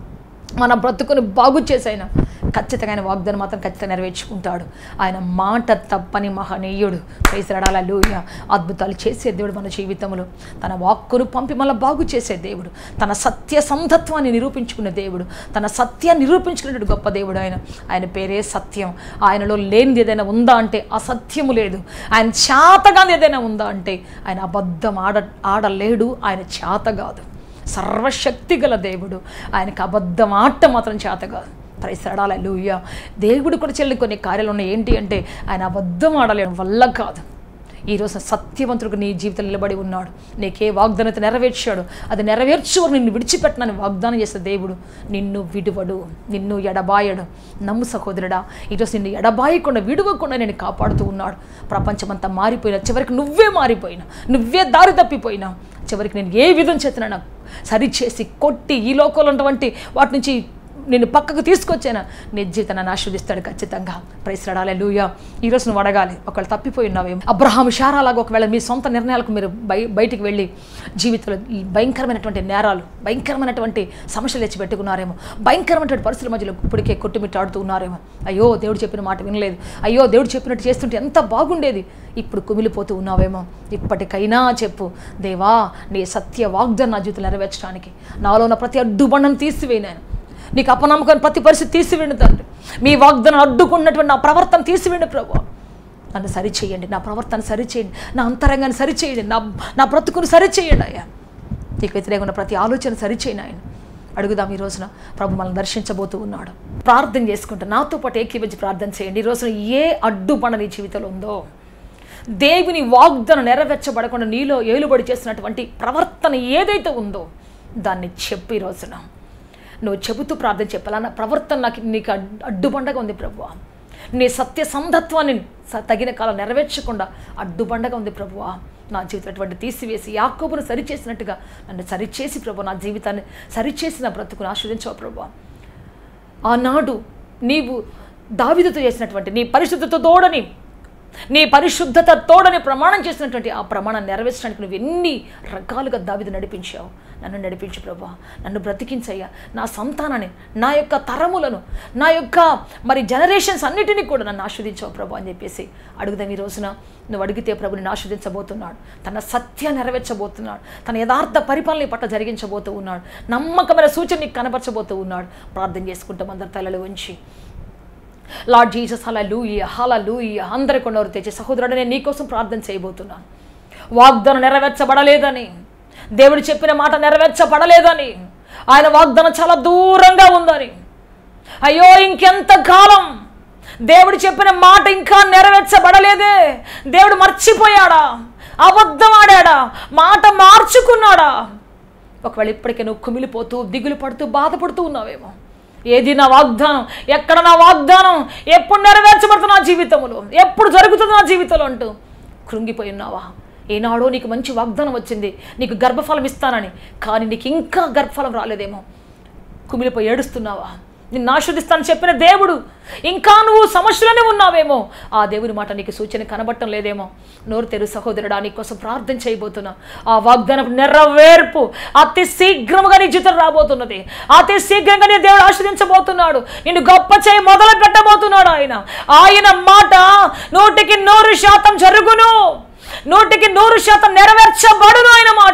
మన బ్రతుకుని బాగు చేసైనా ఖచ్చితంగా ఆయన వాగ్దానం మాత్రం ఖచ్చితంగా నెరవేర్చుకుంటాడు ఆయన మాట తప్పని మహనీయుడు వేసరడాల లూయ అద్భుతాలు చేసే దేవుడు మన జీవితంలో తన వాక్కును పంపి మళ్ళీ బాగు చేసే దేవుడు తన సత్య సంధత్వాన్ని నిరూపించుకునే దేవుడు తన సత్యాన్ని నిరూపించుకునే గొప్ప దేవుడు ఆయన ఆయన పేరే సత్యం ఆయనలో లేనిది ఏదైనా ఉందా అంటే అసత్యము లేదు ఆయన చేతగాని ఏదైనా ఉందా అంటే ఆయన అబద్ధం ఆడ ఆడలేడు ఆయన చేత కాదు సర్వశక్తి గల దేవుడు ఆయనకు అబద్ధం ఆట మాత్రం చేత కాదు ప్రైసడాల లూయ దేవుడు కూడా చెల్లి కొన్ని కార్యాలు ఉన్నాయి ఏంటి అంటే ఆయన అబద్ధం ఆడలేడు వల్ల కాదు ఈరోజు సత్యవంతుడికి నీ జీవితం నిలబడి ఉన్నాడు నీకే వాగ్దానత నెరవేర్చాడు అది నెరవేర్చు నిన్ను విడిచిపెట్టనని వాగ్దానం చేసే దేవుడు నిన్ను విడువడు నిన్ను ఎడబాయడు నమ్ము సహోదరుడా ఈరోజు నిన్ను ఎడబాయకుండా విడువకుండా నేను కాపాడుతూ ఉన్నాడు ప్రపంచమంతా మారిపోయినా చివరికి నువ్వే మారిపోయినా నువ్వే దారి తప్పిపోయినా చివరికి నేను ఏ విధం చేతున్నా నాకు సరిచేసి కొట్టి ఈ లోకంలో ఉన్నటువంటి వాటి నుంచి నేను పక్కకు తీసుకొచ్చాను నీ జీవితాన్ని ఆశీర్దిస్తాడు ఖచ్చితంగా ప్రైసరాలే లూయా ఈరోజు నువ్వు అడగాలి ఒకవేళ తప్పిపోయి ఉన్నావేమో అబ్రహాం షారాలాగా ఒకవేళ మీ సొంత నిర్ణయాలకు మీరు బయ బయటికి వెళ్ళి జీవితంలో ఈ భయంకరమైనటువంటి నేరాలు భయంకరమైనటువంటి సమస్యలు తెచ్చి పెట్టుకున్నారేమో భయంకరమైనటువంటి పరిస్థితుల మధ్యలో ఇప్పటికే కొట్టుమిట్టాడుతూ ఉన్నారేమో అయ్యో దేవుడు చెప్పిన మాట వినలేదు అయ్యో దేవుడు చెప్పినట్టు చేస్తుంటే ఎంత బాగుండేది ఇప్పుడు కుమిలిపోతూ ఉన్నావేమో ఇప్పటికైనా చెప్పు దేవా నీ సత్య వాగ్దాన నా జీవితం నెరవేర్చడానికి నాలో ఉన్న ప్రతి అడ్డుబండను తీసివేయనాను నీకు అపనమ్మకం ప్రతి పరిస్థితి తీసివేయండి తండ్రి మీ వాగ్దానం అడ్డుకున్నటువంటి నా ప్రవర్తన తీసివేయండి ప్రభు నన్ను సరిచేయండి నా ప్రవర్తన సరిచేయండి నా అంతరంగాన్ని సరిచేయండి నా నా బ్రతుకును సరిచేయండి అయ్యా నీకు వ్యతిరేకమైన ప్రతి ఆలోచన సరిచేయండి ఆయన అడుగుదాం ఈ రోజున ప్రభు మనల్ని దర్శించబోతూ ఉన్నాడు ప్రార్థన చేసుకుంటా నాతో పాటు ఏకీపించి ప్రార్థన చేయండి ఈ రోజున ఏ అడ్డుపడ నీ జీవితంలో ఉందో దేవుని వాగ్దానం నెరవేర్చబడకుండా నీలో ఏలుబడి చేసినటువంటి ప్రవర్తన ఏదైతే ఉందో దాన్ని చెప్పు ఈ రోజున నువ్వు చెబుతూ ప్రార్థన చెప్పాలి నా ప్రవర్తన నాకు నీకు అడ్- అడ్డుబండగా ఉంది ప్రభువా నీ సత్యసంధత్వాన్ని స- తగిన కాలం నెరవేర్చకుండా అడ్డుబండగా ఉంది ప్రభువా నా జీవితం అటువంటి తీసివేసి యాకోబును సరిచేసినట్టుగా నన్ను సరిచేసి ప్రభు నా జీవితాన్ని సరిచేసి నా బ్రతుకును ఆస్వాదించావు ప్రభు ఆనాడు నీవు దావిదతో చేసినటువంటి నీ పరిశుద్ధత తోడని నీ పరిశుద్ధత తోడని ప్రమాణం చేసినటువంటి ఆ ప్రమాణం నెరవేర్చడానికి నువ్వు ఎన్ని రకాలుగా దావిది నడిపించావు నన్ను నడిపించు ప్రభా నన్ను బ్రతికించయ్యా నా సంతానాన్ని నా యొక్క తరములను నా యొక్క మరి జనరేషన్స్ అన్నిటినీ కూడా నన్ను ఆస్వాదించావు ప్రభు అని చెప్పేసి అడుగుదాం ఈ రోజున నువ్వు అడిగితే ప్రభుని ఆస్వాదించబోతున్నాడు తన సత్యాన్ని నెరవేర్చబోతున్నాడు తన యథార్థ పరిపాలన నీ పట్ల జరిగించబోతూ ఉన్నాడు నమ్మకమైన సూచన నీకు కనపరచబోతూ ఉన్నాడు ప్రార్థన చేసుకుంటాం అందరి తలలు ఉంచి లార్డ్ జీసస్ హలా లూయ హలా లూయ అందరి కొండవరు తెచ్చి సహోదరుడు నేను నీకోసం ప్రార్థన చేయబోతున్నాను వాగ్దానం నెరవేర్చబడలేదని దేవుడు చెప్పిన మాట నెరవేర్చబడలేదని ఆయన వాగ్దానం చాలా దూరంగా ఉందని అయ్యో ఇంకెంత కాలం దేవుడు చెప్పిన మాట ఇంకా నెరవేర్చబడలేదే దేవుడు మర్చిపోయాడా అబద్ధం ఆడాడా మాట మార్చుకున్నాడా ఒకవేళ ఇప్పటికే నువ్వు కుమిలిపోతూ దిగులు పడుతూ బాధపడుతూ ఉన్నావేమో ఏది నా వాగ్దానం ఎక్కడ నా వాగ్దానం ఎప్పుడు నెరవేర్చబడుతుంది నా జీవితంలో ఎప్పుడు జరుగుతుంది నా జీవితంలో అంటూ కృంగిపోయి ఉన్నావా ఏనాడో నీకు మంచి వాగ్దానం వచ్చింది నీకు గర్భఫలం ఇస్తానని కానీ నీకు ఇంకా గర్భఫలం రాలేదేమో కుమిలిపోయి ఏడుస్తున్నావా నిన్ను ఆస్వాదిస్తానని చెప్పిన దేవుడు ఇంకా నువ్వు సమస్యలోనే ఉన్నావేమో ఆ దేవుని మాట నీకు సూచన కనబట్టం లేదేమో నోరు తెరు సహోదరుడా నీ కోసం ప్రార్థన చేయబోతున్నా ఆ వాగ్దానం నెరవేర్పు అతి శీఘ్రముగా నీ జీవితం రాబోతున్నది అతి శీఘ్రంగా నీ దేవుడు ఆస్వాదించబోతున్నాడు నిన్ను గొప్ప చేయి మొదలు పెట్టబోతున్నాడు ఆయన ఆయన మాట నూటికి నూరు శాతం జరుగును నూటికి నూరు శాతం నెరవేర్చబడును ఆయన మాట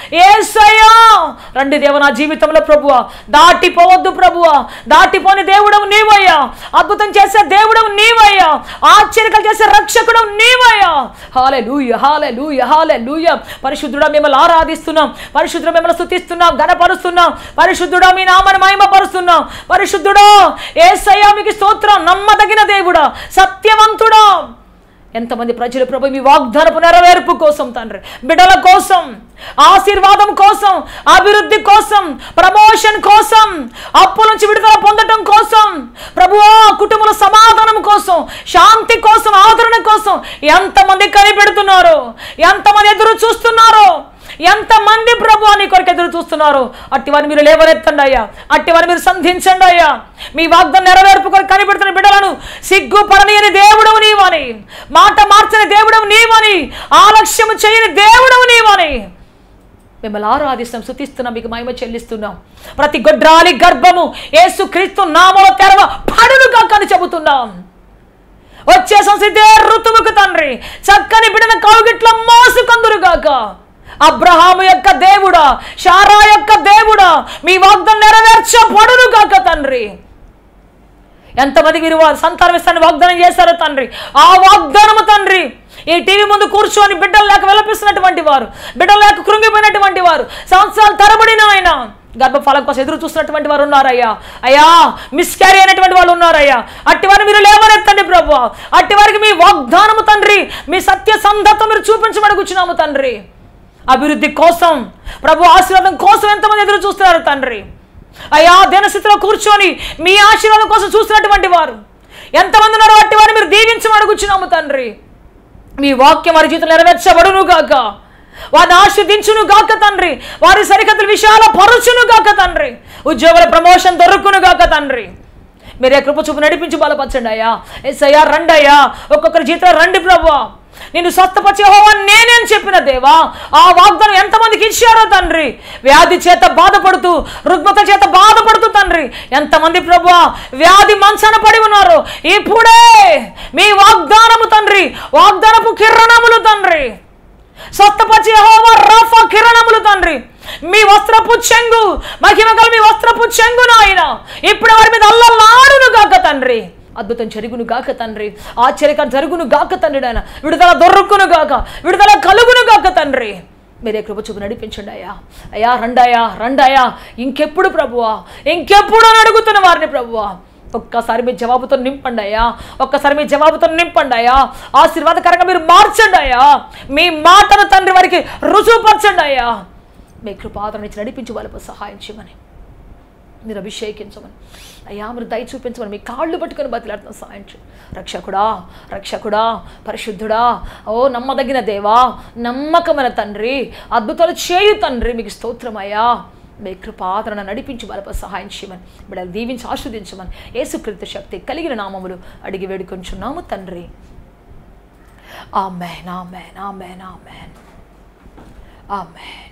ఏసయ్యా రండి దేవ నా జీవితంలో ప్రభువా దాటిపోవద్దు ప్రభువా దాటిపోని దేవుడవు నీవయ్యా అద్భుతం చేసే దేవుడవు నీవయ్యా ఆశ్చర్యకలు చేసే రక్షకుడు నీవయ్యా హాలే లూయ హాలే లూయ హాలే లూయ పరిశుద్ధుడా మిమ్మల్ని ఆరాధిస్తున్నాం పరిశుద్ధుడు మిమ్మల్ని స్తుతిస్తున్నాం ఘనపరుస్తున్నాం పరిశుద్ధుడా మీ నామని మహిమపరుస్తున్నాం పరిశుద్ధుడా ఏసయ్యా మీకు స్తోత్రం నమ్మదగిన దేవుడా సత్యవంతుడా ఎంతమంది ప్రజలు ప్రభు మీ వాగ్దానపు నెరవేర్పు కోసం తండ్రి బిడల కోసం ఆశీర్వాదం కోసం అభివృద్ధి కోసం ప్రమోషన్ కోసం అప్పుల నుంచి విడుదల పొందడం కోసం ప్రభువా కుటుంబల సమాధానం కోసం శాంతి కోసం ఆదరణ కోసం ఎంతమంది కనిపెడుతున్నారు ఎంతమంది ఎదురు చూస్తున్నారు ఎంతమంది ప్రభు నీ కొరకు ఎదురు చూస్తున్నారు అట్టి వారిని మీరు లేవనెత్తండి అయ్యా అట్టి వారిని మీరు సంధించండి అయ్యా మీ వాగ్దానం నెరవేర్పు కొరకు కనిపెడుతున్న బిడ్డలను సిగ్గుపడనీయని దేవుడవు నీవని మాట మార్చని దేవుడవు నీవని ఆలక్ష్యము చేయని దేవుడవు నీవని మిమ్మల్ని ఆరాధిస్తాం శుతిస్తున్నాం మీకు మహిమ చెల్లిస్తున్నాం ప్రతి గొడ్రాలి గర్భము యేసు క్రీస్తు నామలో తెరవ పడులుగా కని చెబుతున్నాం వచ్చే సంసిద్ధే ఋతువుకు తండ్రి చక్కని బిడన కౌగిట్ల మోసుకందురుగాక అబ్రహాము యొక్క దేవుడా షారా యొక్క దేవుడా మీ వాగ్దానం నెరవేర్చబడును గాక తండ్రి ఎంతమంది మీరు వారు సంతానం ఇస్తానని వాగ్దానం చేశారో తండ్రి ఆ వాగ్దానము తండ్రి ఈ టీవీ ముందు కూర్చొని బిడ్డలు లేక విలపిస్తున్నటువంటి వారు బిడ్డలు లేక కృంగిపోయినటువంటి వారు సంవత్సరాలు తరబడిన ఆయన గర్భఫలం కోసం ఎదురు చూస్తున్నటువంటి వారు ఉన్నారయ్యా అయ్యా మిస్క్యారీ అయినటువంటి వాళ్ళు ఉన్నారయ్యా అట్టి వారిని మీరు లేవనెత్తండి ప్రభు అట్టి వారికి మీ వాగ్దానము తండ్రి మీ సత్య సంధత్వం మీరు చూపించమడుగుచున్నాము తండ్రి అభివృద్ధి కోసం ప్రభు ఆశీర్వాదం కోసం ఎంతమంది ఎదురు చూస్తున్నారు తండ్రి అయ్యా దినస్థితిలో కూర్చొని మీ ఆశీర్వాదం కోసం చూస్తున్నటువంటి వారు ఎంతమంది ఉన్నారో అట్టి వారిని మీరు దీవించమడుగుచున్నాము తండ్రి మీ వాక్యం వారి జీవితం నెరవేర్చబడును గాక వారిని ఆస్వాదించును గాక తండ్రి వారి సరిహద్దులు విశాల పరుచును గాక తండ్రి ఉద్యోగుల ప్రమోషన్ దొరుకును గాక తండ్రి మీరే కృప చూపు నడిపించి బలపరచండి అయ్యా ఎస్ అయ్యా రండి అయ్యా ఒక్కొక్కరి జీవితంలో రండి ప్రభు నిన్ను స్వస్థపరిచే హోవా నేనే అని చెప్పిన దేవా ఆ వాగ్దానం ఎంతమందికి ఇచ్చారో తండ్రి వ్యాధి చేత బాధపడుతూ రుగ్మత చేత బాధపడుతూ తండ్రి ఎంతమంది ప్రభు వ్యాధి మంచాన పడి ఉన్నారు ఇప్పుడే మీ వాగ్దానము తండ్రి వాగ్దానపు కిరణములు తండ్రి స్వస్థపరిచే హోవా రఫా కిరణములు తండ్రి మీ వస్త్రపు చెంగు మహిమ గల మీ వస్త్రపు చెంగు నాయన ఇప్పుడు వారి మీద అల్లలాడును గాక తండ్రి అద్భుతం జరుగును గాక తండ్రి ఆశ్చర్యకర జరుగును గాక తండ్రి నాయన విడుదల దొరుకును గాక విడుదల కలుగును గాక తండ్రి మీరే కృప చూపు నడిపించండి అయ్యా అయ్యా రండాయా రండాయా ఇంకెప్పుడు ప్రభువా ఇంకెప్పుడు అని అడుగుతున్న వారిని ప్రభువా ఒక్కసారి మీ జవాబుతో నింపండి అయ్యా ఒక్కసారి మీ జవాబుతో నింపండి అయ్యా ఆశీర్వాదకరంగా మీరు మార్చండి అయ్యా మీ మాటను తండ్రి వారికి రుజువుపరచండి అయ్యా మీ కృపాదరణ ఇచ్చి నడిపించి వాళ్ళకు సహాయం చేయమని మీరు అభిషేకించమని అయ్యా మీరు దయ చూపించమని మీ కాళ్ళు పట్టుకొని బతిలాడుతున్న సహాయం చేయి రక్షకుడా రక్షకుడా పరిశుద్ధుడా ఓ నమ్మదగిన దేవా నమ్మకమైన తండ్రి అద్భుతాలు చేయు తండ్రి మీకు స్తోత్రమయ్యా మీ కృపాదరణ నడిపించి వాళ్ళపై సహాయం చేయమని బిడ్డలు దీవించి ఆస్వాదించమని యేసుకృత శక్తి కలిగిన నామములు అడిగి వేడుకొంచున్నాము తండ్రి amen amen amen amen amen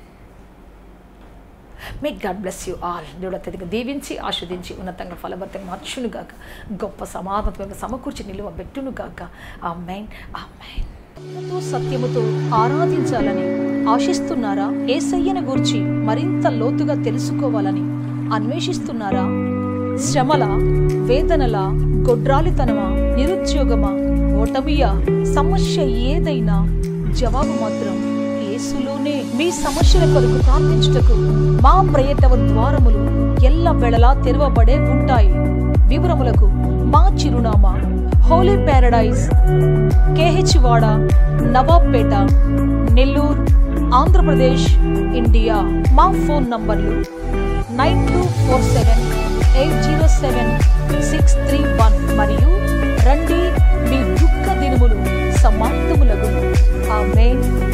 may God bless you all దేవుడు అత్యధిక దీవించి ఆస్వాదించి ఉన్నతంగా ఫలభర్తంగా మార్చును గాక గొప్ప సమాధానంగా సమకూర్చి నిలువ పెట్టును గాక ఆ మైన్ ఆ మైన్ సత్యముతో ఆరాధించాలని ఆశిస్తున్నారా ఏసయ్యను గూర్చి మరింత లోతుగా తెలుసుకోవాలని అన్వేషిస్తున్నారా శ్రమల వేదనల గొడ్రాలితనమా నిరుద్యోగమా ఓటమియా సమస్య ఏదైనా జవాబు మాత్రం యేసులోనే మీ సమస్యల కొరకు ప్రార్థించుటకు మా ప్రయత్న ద్వారములు ఎల్ల వెళలా తెరవబడే ఉంటాయి వివరములకు మా చిరునామా హోలీ ప్యారడైజ్ కేహెచ్ వాడ నవాబ్పేట నెల్లూరు ఆంధ్రప్రదేశ్ ఇండియా మా ఫోన్ నంబర్లు nine two four seven eight zero seven six three one మరియు రండి మీ దుఃఖ దినములు సమాప్తములగు ఆమె